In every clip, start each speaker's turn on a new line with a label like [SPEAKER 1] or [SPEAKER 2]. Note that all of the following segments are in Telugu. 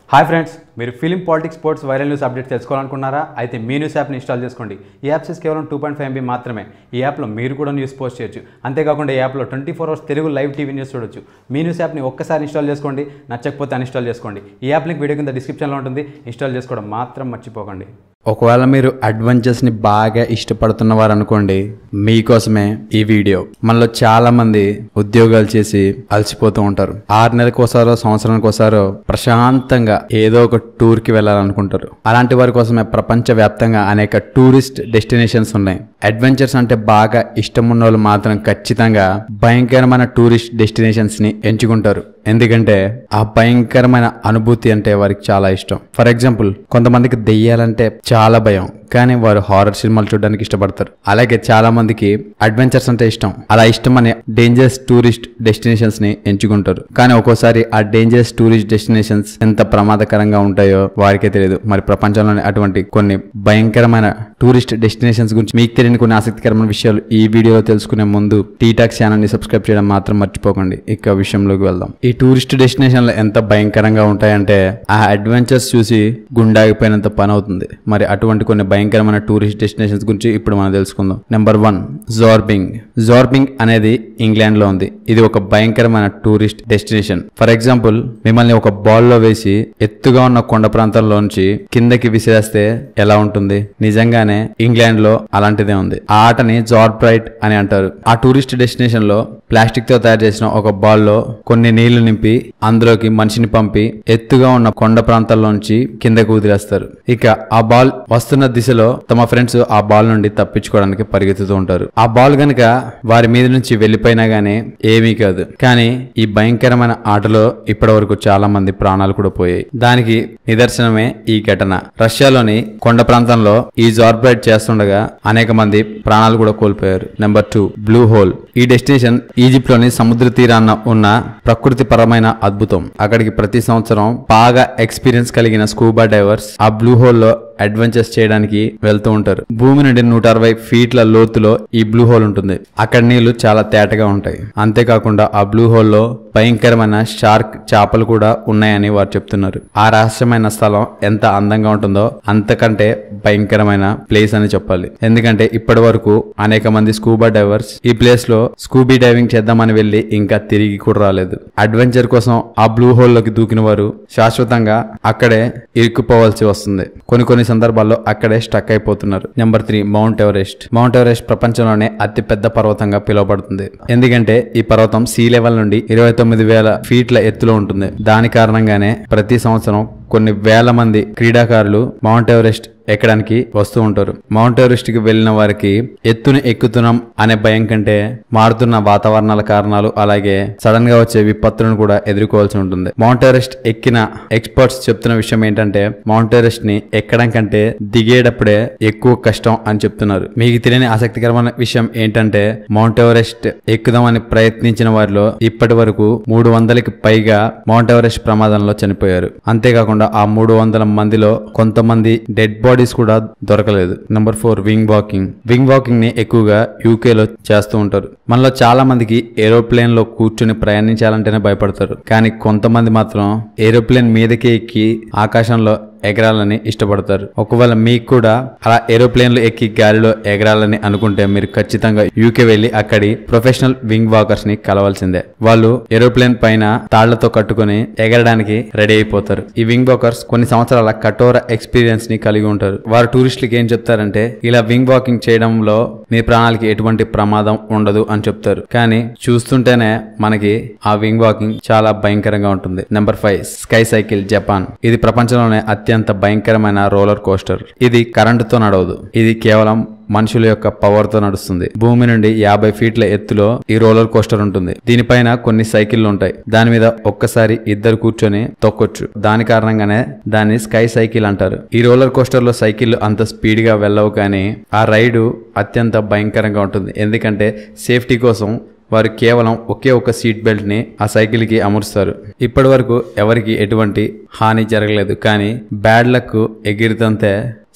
[SPEAKER 1] హాయ్ ఫ్రెండ్స్ మీరు film politics sports viral news update తెలుసుకోవాలనుకున్నారా అయితే మీ న్యూస్ యాప్ని ఇన్స్టాల్ చేసుకోండి ఈ యాప్ సైజ్ కేవలం టూ పాయింట్ ఫైవ్ ఎంబీ మాత్రమే ఈ యాప్లో మీరు కూడా న్యూస్ పోస్ట్ చేయొచ్చు అంతేకాకుండా ఈ యాప్లో twenty four hours Telugu live TV news చూడొచ్చు మీ న్యూస్ యాప్ని ఒక్కసారి ఇన్స్టాల్ చేసుకోండి నచ్చకపోతే అన్ఇన్స్టాల్ చేసుకోండి ఈ యాప్ లింక్ వీడియో కింద డిస్క్రిప్షన్లో ఉంటుంది ఇన్స్టాల్ చేసుకోవడం మాత్రం మర్చిపోకండి
[SPEAKER 2] ఒకవేళ మీరు అడ్వెంచర్స్ని బాగా ఇష్టపడుతున్నవారు అనుకోండి మీకోసమే ఈ వీడియో మనలో చాలా మంది ఉద్యోగాలు చేసి అలసిపోతూ ఉంటారు ఆరు నెలలకు ఒకసారో సంవత్సరానికి ఒకసారో ప్రశాంతంగా ఏదో ఒక టూర్ కి వెళ్ళాలనుకుంటారు అలాంటి వారి కోసమే ప్రపంచ వ్యాప్తంగా అనేక టూరిస్ట్ డెస్టినేషన్స్ ఉన్నాయి అడ్వెంచర్స్ అంటే బాగా ఇష్టం ఉన్న వాళ్ళు మాత్రం ఖచ్చితంగా భయంకరమైన టూరిస్ట్ డెస్టినేషన్స్ ని ఎంచుకుంటారు ఎందుకంటే ఆ భయంకరమైన అనుభూతి అంటే వారికి చాలా ఇష్టం ఫర్ ఎగ్జాంపుల్ కొంతమందికి దెయ్యాలంటే చాలా భయం కానీ వారు హారర్ సినిమాలు చూడడానికి ఇష్టపడతారు అలాగే చాలా మందికి అడ్వెంచర్స్ అంటే ఇష్టం అలా ఇష్టమని డేంజరస్ టూరిస్ట్ డెస్టినేషన్స్ ని ఎంచుకుంటారు కానీ ఒక్కోసారి ఆ డేంజరస్ టూరిస్ట్ డెస్టినేషన్స్ ఎంత ప్రమాదకరంగా ఉంటాయో వారికే తెలియదు మరి ప్రపంచంలోని అటువంటి కొన్ని భయంకరమైన టూరిస్ట్ డెస్టినేషన్స్ గురించి మీకు తెలియని కొన్ని ఆసక్తికరమైన విషయాలు ఈ వీడియోలో తెలుసుకునే ముందు టీటాక్ ఛానల్ ని సబ్స్క్రైబ్ చేయడం మాత్రం మర్చిపోకండి ఇక విషయంలోకి వెళ్దాం ఈ టూరిస్ట్ డెస్టినేషన్లు ఎంత భయంకరంగా ఉంటాయంటే ఆ అడ్వెంచర్స్ చూసి గుండాగిపోయినంత పని అవుతుంది మరి అటువంటి కొన్ని భయంకరమైన టూరిస్ట్ డెస్టినేషన్స్ గురించి ఇప్పుడు మనం తెలుసుకుందాం నెంబర్ వన్ జోర్బింగ్ జోర్బింగ్ అనేది ఇంగ్లాండ్ లో ఉంది ఇది ఒక భయంకరమైన టూరిస్ట్ డెస్టినేషన్ ఫర్ ఎగ్జాంపుల్ మిమ్మల్ని ఒక బాల్ లో వేసి ఎత్తుగా ఉన్న కొండ ప్రాంతంలోంచి కిందకి విసిరేస్తే ఎలా ఉంటుంది నిజంగానే ఇంగ్లాండ్ లో అలాంటిదే ఉంది ఆ ఆటని జార్బ్రైట్ అని అంటారు ఆ టూరిస్ట్ డెస్టినేషన్ లో ప్లాస్టిక్ తో తయారు చేసిన ఒక బాల్ లో కొన్ని నీళ్లు నింపి అందులోకి మనిషిని పంపి ఎత్తుగా ఉన్న కొండ ప్రాంతాల్లోంచి కిందకు వదిలేస్తారు ఇక ఆ బాల్ వస్తున్న దిశలో తమ ఫ్రెండ్స్ ఆ బాల్ నుండి తప్పించుకోవడానికి పరిగెత్తుతూ ఉంటారు ఆ బాల్ గనుక వారి మీద నుంచి వెళ్లిపోయినా గానీ ఏమీ కాదు కానీ ఈ భయంకరమైన ఆటలో ఇప్పటి వరకు చాలా మంది ప్రాణాలు కూడా పోయాయి దానికి నిదర్శనమే ఈ ఘటన రష్యాలోని కొండ ప్రాంతంలో ఈ జార్బ్రైట్ చేస్తుండగా అనేక మంది ప్రాణాలు కూడా కోల్పోయారు నెంబర్ టూ బ్లూ హోల్ ఈ డెస్టినేషన్ ఈజిప్ట్ లోని సముద్ర తీరాన ఉన్న ప్రకృతి పరమైన అద్భుతం అక్కడికి ప్రతి సంవత్సరం బాగా ఎక్స్పీరియన్స్ కలిగిన స్కూబా డైవర్స్ ఆ బ్లూ హోల్ లో అడ్వెంచర్స్ చేయడానికి వెళ్తూ ఉంటారు భూమి నుండి నూట అరవై ఫీట్ల లోతులో ఈ బ్లూ హోల్ ఉంటుంది అక్కడ నీళ్లు చాలా తేటగా ఉంటాయి అంతేకాకుండా ఆ బ్లూ హోల్ లో భయంకరమైన షార్క్ చేపలు కూడా ఉన్నాయని వారు చెప్తున్నారు ఆ రహస్యమైన స్థలం ఎంత అందంగా ఉంటుందో అంతకంటే భయంకరమైన ప్లేస్ అని చెప్పాలి ఎందుకంటే ఇప్పటి వరకు అనేక మంది స్కూబా డైవర్స్ ఈ ప్లేస్ లో స్కూబీ డైవింగ్ చేద్దామని వెళ్లి ఇంకా తిరిగి కూడా రాలేదు అడ్వెంచర్ కోసం ఆ బ్లూ హోల్ లోకి దూకిన వారు శాశ్వతంగా అక్కడే ఇరుక్కుపోవాల్సి వస్తుంది కొన్ని కొన్ని సందర్భాల్లో అక్కడే స్టక్ అయిపోతున్నారు number three Mount Everest Mount Everest ప్రపంచంలోనే అతి పెద్ద పర్వతంగా పిలువబడుతుంది ఎందుకంటే ఈ పర్వతం సీ లెవెల్ నుండి ఇరవై తొమ్మిది వేల ఫీట్ల ఎత్తులో ఉంటుంది దాని కారణంగానే ప్రతి సంవత్సరం కొన్ని వేల మంది క్రీడాకారులు మౌంట్ ఎవరెస్ట్ ఎక్కడానికి వస్తూ ఉంటారు మౌంట్ ఎవరెస్ట్ కి వెళ్ళిన వారికి ఎత్తును ఎక్కుతున్నాం అనే భయం కంటే మారుతున్న వాతావరణాల కారణాలు అలాగే సడన్ గా వచ్చే విపత్తులను కూడా ఎదుర్కోవాల్సి ఉంటుంది మౌంట్ ఎవరెస్ట్ ఎక్కిన ఎక్స్పర్ట్స్ చెప్తున్న విషయం ఏంటంటే మౌంట్ ఎవరెస్ట్ ని ఎక్కడం కంటే దిగేటప్పుడే ఎక్కువ కష్టం అని చెప్తున్నారు మీకు తెలియని ఆసక్తికరమైన విషయం ఏంటంటే మౌంట్ ఎవరెస్ట్ ఎక్కుదామని ప్రయత్నించిన వారిలో ఇప్పటి వరకు మూడు వందలకి పైగా మౌంట్ ఎవరెస్ట్ ప్రమాదంలో చనిపోయారు అంతేకాకుండా ఆ మూడు వందల మందిలో కొంతమంది డెడ్ బాడీస్ కూడా దొరకలేదు number four wing walking wing walking ని ఎక్కువగా యూకే లో చేస్తూ ఉంటారు మనలో చాలా మందికి ఏరోప్లేన్ లో కూర్చొని ప్రయాణించాలంటేనే భయపడతారు కానీ కొంతమంది మాత్రం ఏరోప్లేన్ మీదకి ఎక్కి ఆకాశంలో ఎగరాలని ఇష్టపడతారు ఒకవేళ మీకు కూడా అలా ఏరోప్లేన్ లో ఎక్కి గాలిలో ఎగరాలని అనుకుంటే మీరు ఖచ్చితంగా యూకే వెళ్లి అక్కడి ప్రొఫెషనల్ వింగ్ వాకర్స్ ని కలవాల్సిందే వాళ్ళు ఏరోప్లేన్ పైన తాళ్లతో కట్టుకుని ఎగరడానికి రెడీ అయిపోతారు ఈ వింగ్ వాకర్స్ కొన్ని సంవత్సరాల కఠోర ఎక్స్పీరియన్స్ ని కలిగి ఉంటారు వారు టూరిస్టులకి ఏం చెప్తారంటే ఇలా వింగ్ వాకింగ్ చేయడంలో మీ ప్రాణాలకి ఎటువంటి ప్రమాదం ఉండదు అని చెప్తారు కానీ చూస్తుంటేనే మనకి ఆ వింగ్ వాకింగ్ చాలా భయంకరంగా ఉంటుంది number five sky cycle Japan ఇది ప్రపంచంలోనే అత్యంత భయంకరమైన రోలర్ కోస్టర్ ఇది కరెంటుతో నడవదు ఇది కేవలం మనుషుల యొక్క పవర్ తో నడుస్తుంది భూమి నుండి యాభై ఫీట్ల ఎత్తులో ఈ రోలర్ కోస్టర్ ఉంటుంది దీనిపైన కొన్ని సైకిళ్లు ఉంటాయి దాని మీద ఒక్కసారి ఇద్దరు కూర్చొని తొక్కొచ్చు దాని కారణంగానే దాన్ని స్కై సైకిల్ అంటారు ఈ రోలర్ కోస్టర్ లో సైకిళ్లు అంత స్పీడ్ గా వెళ్ళవు కానీ ఆ రైడు అత్యంత భయంకరంగా ఉంటుంది ఎందుకంటే సేఫ్టీ కోసం వారు కేవలం ఒకే ఒక సీట్ బెల్ట్ ని ఆ సైకిల్ కి అమరుస్తారు ఇప్పటి వరకు ఎవరికి ఎటువంటి హాని జరగలేదు కానీ బ్యాడ్ లక్ ఎగిరితంతే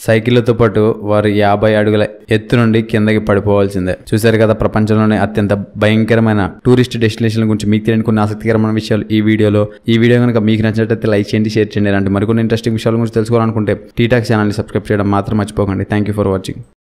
[SPEAKER 2] సైకిళ్లతో పాటు వారు యాభై అడుగుల ఎత్తు నుండి కిందకి పడిపోవాల్సిందే చూశారు కదా ప్రపంచంలోనే అత్యంత భయంకరమైన టూరిస్ట్ డెస్టినేషన్ గురించి మీకు తెలియని కొన్ని ఆసక్తికరమైన విషయాలు ఈ వీడియోలో ఈ వీడియో కనుక మీకు నచ్చినట్లయితే లైక్ చేయండి షేర్ చేయండి ఇలాంటి మరికొన్ని ఇంట్రెస్టింగ్ విషయాల గురించి తెలుసుకోవాలనుకుంటే టీటాక్ ఛానల్ని సబ్స్క్రైబ్ చేయడం మాత్రం మర్చిపోకండి థ్యాంక్ యూ ఫర్ వాచింగ్